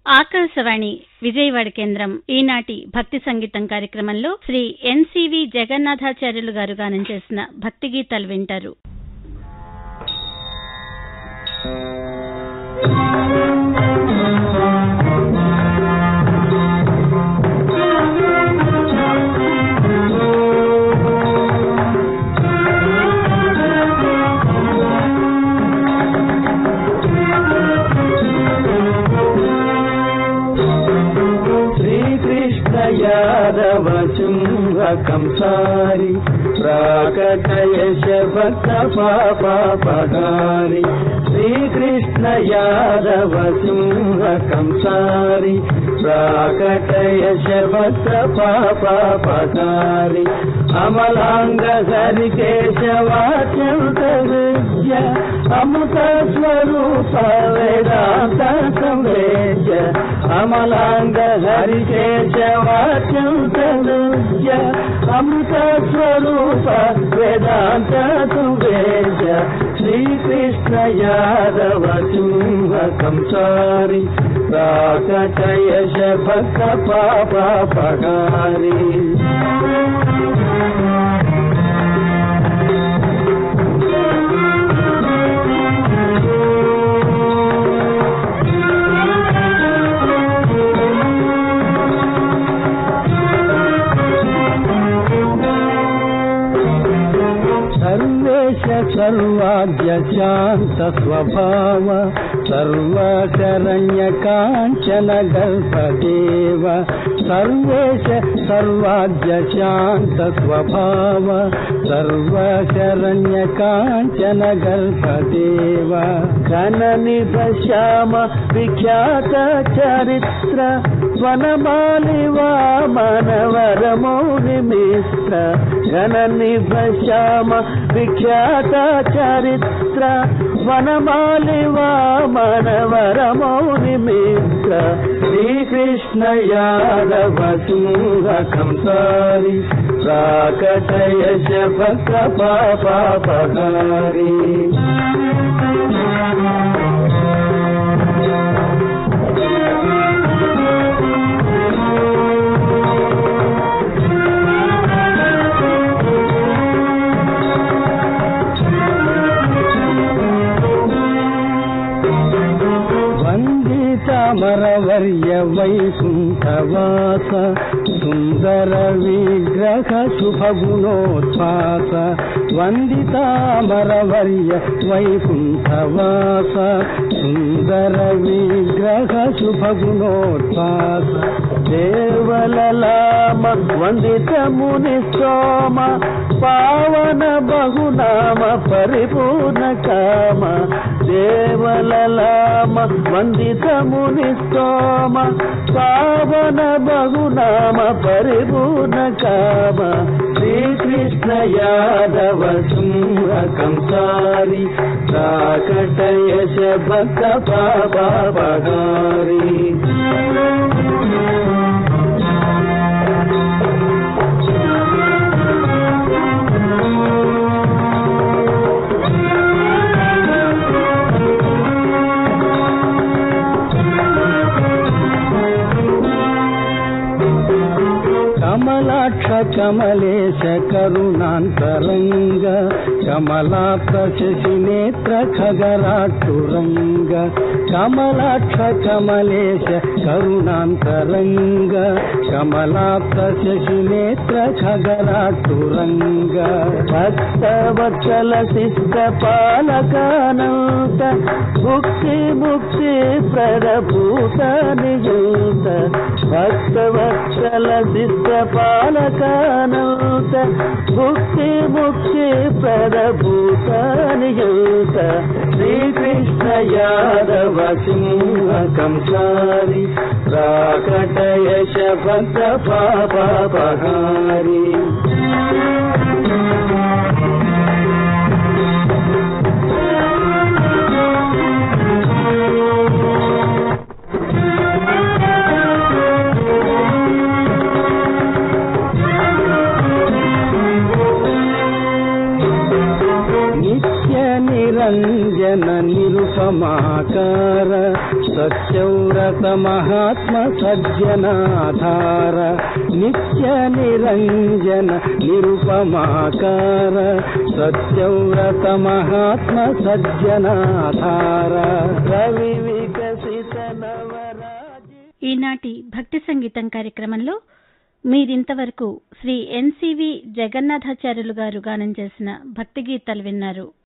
ఆకాశవాణి విజయవాడ కేంద్రం ఈనాటి భక్తి సంగీతం కార్యక్రమంలో శ్రీ ఎన్సివి జగన్నాథాచార్యులు గారు గానం చేసిన భక్తి గీతాలు వింటారు శ్రీకృష్ణ యాదవ సింహ కంసారి ప్రాకటయశ భక్త పాపాపహారి శ్రీకృష్ణ యాదవ సింహ కంసారి ప్రాకటయశ భక్త పాపాపహారి అమలాంగ హరి కేశవాచ్యంత విద్య అమృత స్వరూప వేదాంత సంవేద్య అమలాంగ హరి కేశవాచ్యంత విద్య అమృత స్వరూప వేదాంత సంవేద్య శ్రీకృష్ణ యాదవ సింహ కంసారి ప్రాకటయశ భక్త పాపహారి సర్వేశ సర్వాద్య శాంత స్వభావ సర్వశరణ్య కాంచన గల్పదేవ సర్వేశ సర్వాద్య శాంత స్వభావ సర్వశరణ్య కాంచన గల్పదేవ ఘన నిభ శ్యామ విఖ్యాత చరిత్ర వనమాలి వామనవర మౌని మిశ్ర ఘన నిభ శ్యామ విఖ్యాత చరిత్ర వనమాలి వామనవర మౌని మిశ్ర శ్రీకృష్ణ యాదవ సింహ కంసారి ప్రాకటయశ భక్త పాపహారి వందితమరవర్య వైకుంఠవాస సుందర విగ్రహ శుభగుణోత్పాస వందితామరవర్య వైకుంఠవాస సుందర విగ్రహ శుభగుణోత్పాస దేవలలామ వందిత ముని సోమ పావన బహునామ పరిపూర్ణ కామ దేవలలామ వందిత ముని స్తోమ పావన బహునామ పరిపూర్ణ కామ శ్రీకృష్ణ యాదవ సింహ కంసారి కాకటయశ భక్త పాపహారి కమలాక్ష కమలేశ కరుణాంతరంగ కమలాప్త శశినేత్ర ఖగరాట్టురంగ కమలాక్ష కమలేశ కరుణాంతరంగ కమలాప్త శశినేత్ర ఖగరాట్టురంగ భక్తవత్సల శిష్ట పాలకానంత భుక్తి ముక్తి ప్రదభూత నిజూత భక్తవత్సల శిష్ట పాలకానంత భుక్తి ముక్తి ప్రదభూత నిజూత శ్రీకృష్ణ యాదవ సింహ కంసారి ప్రాకటయశ భక్త పాపహారి నిత్య నిరంజన నిరుపమాకార సత్యౌర సత్యవ్రత మహాత్మ సజ్జనాధార నిత్య నిరంజన నిరుపమాకార సత్యవ్రత మహాత్మ సజ్జనాధార రవి వికసిత నవరాజి ఈనాటి భక్తి సంగీతం కార్యక్రమంలో మీరింతవరకు శ్రీ ఎన్సివి జగన్నాథాచార్యులు గారు గానం చేసిన భక్తి గీతాలు విన్నారు